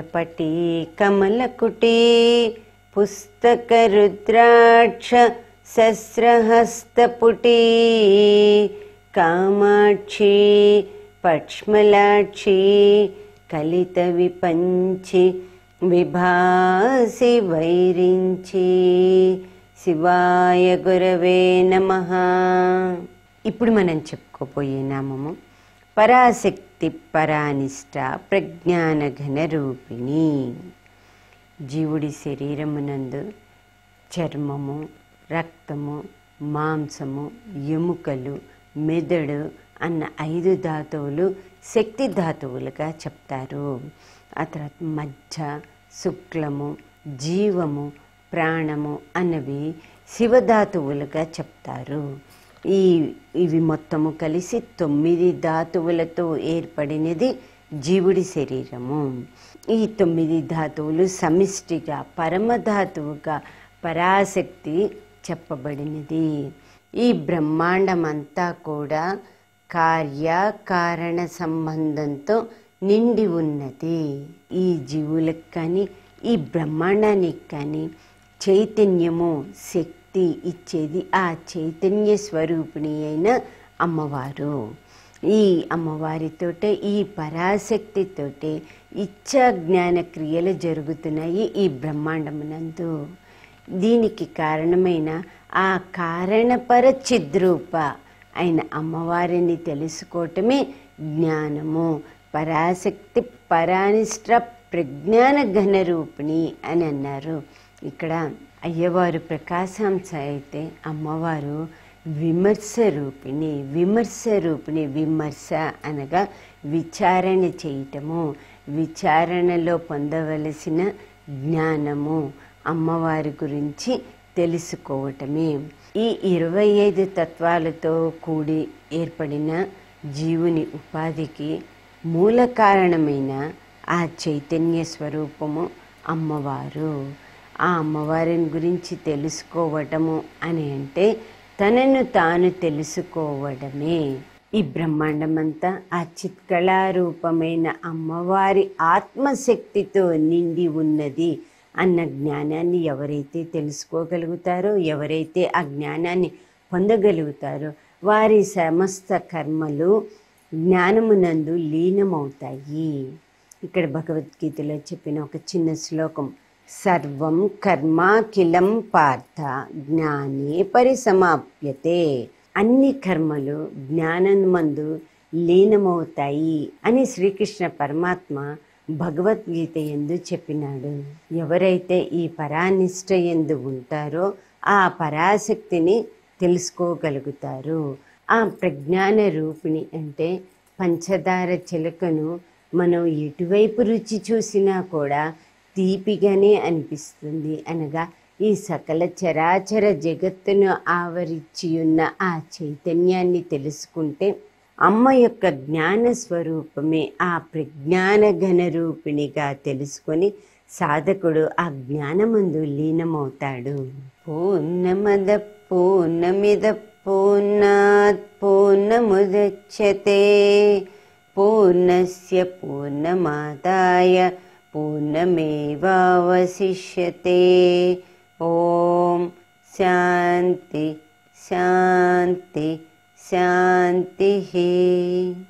కమలపటి కమలకుటి పుస్తకరుద్రాక్ష శస్రహస్తపుటి కామాక్షి పక్ష్మలాక్షి కలిత విపంచి విభాసి వైరించి శివాయ గురవే నమ ఇప్పుడు మనం చెప్పుకోబోయే నామము పరాశక్తి పరానిష్ట ప్రజ్ఞాన ఘన రూపిణి జీవుడి శరీరమునందు చర్మము రక్తము మాంసము ఎముకలు మెదడు అన్న ఐదు ధాతువులు శక్తి ధాతువులుగా చెప్తారు ఆ తర్వాత మజ్జ శుక్లము జీవము ప్రాణము అన్నవి శివధాతువులుగా చెప్తారు ఈ ఇవి మొత్తము కలిసి తొమ్మిది ధాతువులతో ఏర్పడినది జీవుడి శరీరము ఈ తొమ్మిది ధాతువులు సమిష్టిగా పరమధాతువుగా పరాశక్తి చెప్పబడినది ఈ బ్రహ్మాండమంతా కూడా కార్యకారణ సంబంధంతో నిండి ఉన్నది ఈ జీవులకు కానీ ఈ బ్రహ్మాండానికి కానీ చైతన్యము శక్తి ఇచ్చేది ఆ చైతన్య స్వరూపిణి అయిన అమ్మవారు ఈ అమ్మవారితోటే ఈ పరాశక్తితోటే ఇచ్చా జ్ఞాన క్రియలు జరుగుతున్నాయి ఈ బ్రహ్మాండమునందు దీనికి కారణమైన ఆ కారణపర చిద్రూప అయిన అమ్మవారిని తెలుసుకోవటమే జ్ఞానము పరాశక్తి పరానిష్ట ప్రజ్ఞాన ఘన రూపిణి అని అన్నారు ఇక్కడ అయ్యవారు ప్రకాశాంశ అయితే అమ్మవారు విమర్శ రూపిణి విమర్శ రూపిణి విమర్శ అనగా విచారణ చేయటము విచారణలో పొందవలసిన జ్ఞానము అమ్మవారి గురించి తెలుసుకోవటమే ఈ ఇరవై ఐదు తత్వాలతో కూడి ఏర్పడిన జీవుని ఉపాధికి మూల కారణమైన ఆ చైతన్య స్వరూపము అమ్మవారు ఆ అమ్మవారిని గురించి తెలుసుకోవటము అని అంటే తనను తాను తెలుసుకోవడమే ఈ బ్రహ్మాండమంతా ఆ చిత్కళారూపమైన అమ్మవారి ఆత్మశక్తితో నిండి ఉన్నది అన్న జ్ఞానాన్ని ఎవరైతే తెలుసుకోగలుగుతారో ఎవరైతే ఆ జ్ఞానాన్ని పొందగలుగుతారో వారి సమస్త కర్మలు జ్ఞానమునందు లీనమవుతాయి ఇక్కడ భగవద్గీతలో చెప్పిన ఒక చిన్న శ్లోకం సర్వం కర్మాఖిలం పార్థ జ్ఞానే పరిసమాప్యతే అన్ని కర్మలు జ్ఞానమందు లీనమవుతాయి అని శ్రీకృష్ణ పరమాత్మ భగవద్గీత ఎందు చెప్పినాడు ఎవరైతే ఈ పరానిష్ట ఎందు ఉంటారో ఆ పరాశక్తిని తెలుసుకోగలుగుతారు ఆ ప్రజ్ఞాన రూపిణి అంటే పంచదార చిలకను మనం ఎటువైపు రుచి చూసినా కూడా తీపిగానే అనిపిస్తుంది అనగా ఈ సకల చరాచర జగత్తును ఆవరించి ఉన్న ఆ చైతన్యాన్ని తెలుసుకుంటే అమ్మ యొక్క జ్ఞాన స్వరూపమే ఆ ప్రజ్ఞాన ఘన రూపిణిగా తెలుసుకొని సాధకుడు ఆ జ్ఞానమందు లీనమవుతాడు పూర్ణమద పూర్ణమిద పూర్ణాత్ పూర్ణముదచ్చతే పూర్ణస్య పూర్ణమాదాయ పూర్ణమేవావశిష్యతే ఓం శాంతి శాంతి శాంతి